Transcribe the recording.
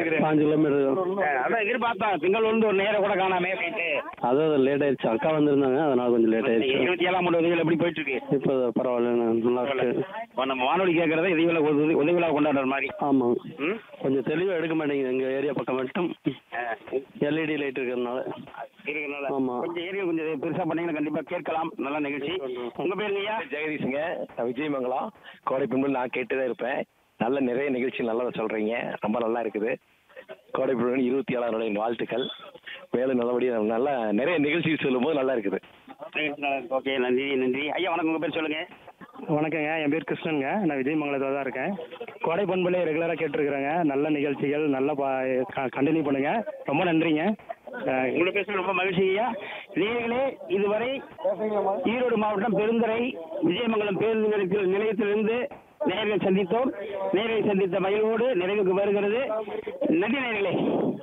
இருக்குது பாஞ்சு கிலோமீட்டர் ஆ, அதான் எதிர்பார்த்தோம் திங்கள் வந்து ஒரு நேரம் கூட காணாமே அப்படின்ட்டு அதான் லேட் ஆயிடுச்சு அக்கா வந்திருந்தாங்க அதனால கொஞ்சம் லேட் ஆயிடுச்சு இருபத்தி ஏழாம் ஆண்டு உதவிகள் எப்படி போயிட்டு இருக்கு இப்போ பரவாயில்ல நல்லா இருக்கு இப்போ நம்ம வானொலி கேட்கறத உதவிகளை உதவி உதவிகளை கொண்டாடுற மாதிரி ஆமாம் ம் கொஞ்சம் தெளிவாக எடுக்க மாட்டேங்குது எங்கள் ஏரியா பக்கம் மட்டும் ஆ, எல்இடி லைட் இருக்கிறதுனால இருக்கனால ஆமா. கொஞ்சம் ஏரியா கொஞ்சம் பெருசா பண்ணீங்கன்னா கண்டிப்பா கேட்கலாம் நல்ல நிகழ்ச்சி உங்க பேருங்க ஐயா ஜெகதீஷுங்க நான் விஜயமங்கலம் கோடை பெண்கள் நான் கேட்டு தான் இருப்பேன் நல்ல நிறைய நிகழ்ச்சி நல்லா சொல்கிறீங்க ரொம்ப நல்லா இருக்குது கோடை பெண்கள் இருபத்தி ஏழாம் நாளின் வாழ்த்துக்கள் மேலும் நல்லபடியாக நல்லா நிறைய நிகழ்ச்சி சொல்லும்போது நல்லா இருக்குது ஓகே நன்றி நன்றி ஐயா வணக்கம் உங்க பேர் சொல்லுங்க வணக்கங்க என் பேர் கிருஷ்ணனுங்க நான் விஜயமங்கலத்தில் தான் இருக்கேன் கோடை பண்புலே ரெகுலராக கேட்டிருக்கிறேங்க நல்ல நிகழ்ச்சிகள் நல்லா பா கண்டினியூ பண்ணுங்க ரொம்ப நன்றிங்க அஹ், உங்களை பேச ரொம்ப மகிழ்ச்சி ஐயா நேயர்களே இதுவரை ஈரோடு மாவட்டம் பெருந்துறை விஜயமங்கலம் பேருந்து நிலையத்தில் நிலையத்திலிருந்து நேயர்களை சந்தித்தோம் நேயர்களை சந்தித்த மகிழ்வோடு நிறைவுக்கு வருகிறது நன்றி நேயர்களே